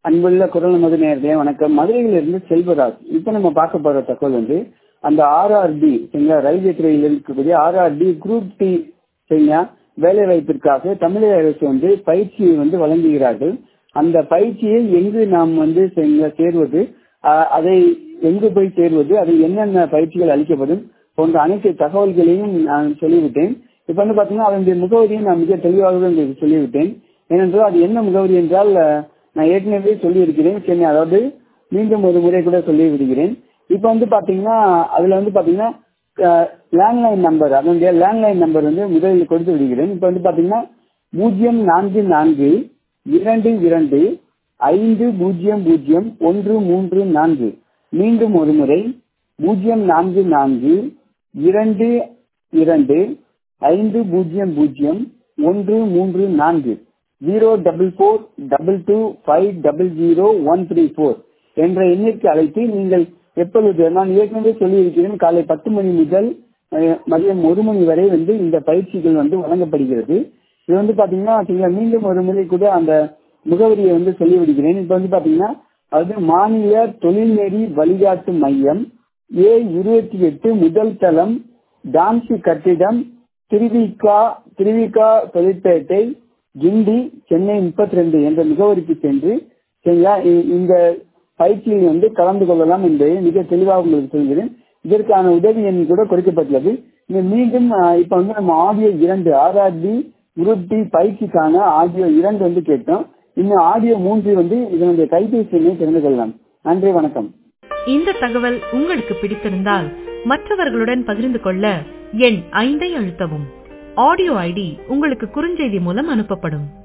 அன்புள்ள குரல் மது நேரடியா வணக்கம் மதுரையிலிருந்து செல்வராஜ் இப்ப நம்ம பார்க்க போற தகவல் வந்து அந்த ஆர்ஆர்டி சரிங்களா ரயில்வே துறையில் இருக்கக்கூடிய ஆர்ஆர்டி குரூப் டி சரிங்களா வேலை வாய்ப்பிற்காக தமிழக அரசு வந்து பயிற்சியை வந்து வழங்குகிறார்கள் அந்த பயிற்சியை எங்கு நாம் வந்து சரிங்களா சேர்வது ஆஹ் அதை எங்கு போய் சேர்வது அது என்னென்ன பயிற்சிகள் அளிக்கப்படும் போன்ற அனைத்து தகவல்களையும் நான் சொல்லிவிட்டேன் இப்ப வந்து பாத்தீங்கன்னா அதனுடைய முகவரியை நான் மிக தெளிவாக உங்களுக்கு சொல்லிவிட்டேன் ஏனென்றால் அது என்ன முகவரி என்றால் நான் ஏற்கனவே சொல்லி இருக்கிறேன் சரி அதாவது மீண்டும் ஒரு முறை கூட சொல்லி விடுகிறேன் இப்ப வந்து பாத்தீங்கன்னா அதுல வந்து பாத்தீங்கன்னா லேண்ட்லைன் நம்பர் அதனுடைய லேண்ட்லைன் நம்பர் வந்து முதலில் கொடுத்து விடுகிறேன் இப்ப வந்து பாத்தீங்கன்னா பூஜ்ஜியம் நான்கு நான்கு இரண்டு இரண்டு ஐந்து பூஜ்ஜியம் பூஜ்ஜியம் ஒன்று மூன்று நான்கு மீண்டும் ஒரு முறை பூஜ்ஜியம் நான்கு நான்கு இரண்டு இரண்டு ஐந்து பூஜ்ஜியம் பூஜ்ஜியம் ஒன்று மூன்று நான்கு zero double four double two five double zero one three four என்ற எண்ணிற்கு அழைத்து நீங்கள் எப்பொழுது நான் ஏற்கனவே சொல்லியிருக்கிறேன் காலை பத்து மணி முதல் மதியம் ஒரு மணி வரை வந்து இந்த பயிற்சிகள் வந்து வழங்கப்படுகிறது இது வந்து பாத்தீங்கன்னா மீண்டும் ஒரு முறை கூட அந்த முகவரியை வந்து சொல்லிவிடுகிறேன் இப்ப வந்து பாத்தீங்கன்னா அது மாநில தொழில்நெறி வழிகாட்டு மையம் ஏ இருபத்தி எட்டு முதல் தளம் டான்சி கட்டிடம் திருவிகா திருவிகா தொழிற்பேட்டை கிண்டி சென்னை முப்பத்தி ரெண்டு என்ற முகவரிக்கு சென்று சரிங்களா இந்த பயிற்சியில் வந்து கலந்து கொள்ளலாம் என்பதை மிக தெளிவாக உங்களுக்கு சொல்கிறேன் இதற்கான உதவி எண் கூட கொடுக்கப்பட்டுள்ளது மீண்டும் இப்ப வந்து நம்ம ஆடியோ இரண்டு ஆர்ஆர்டி குரூப் டி பயிற்சிக்கான ஆடியோ இரண்டு வந்து கேட்டோம் இன்னும் ஆடியோ மூன்று வந்து இதனுடைய கைபேசி எண்ணை தெரிந்து கொள்ளலாம் நன்றி வணக்கம் இந்த தகவல் உங்களுக்கு பிடித்திருந்தால் மற்றவர்களுடன் பகிர்ந்து கொள்ள எண் ஐந்தை அழுத்தவும் ஆடியோ ஐடி உங்களுக்கு குறுஞ்செய்தி மூலம் அனுப்பப்படும்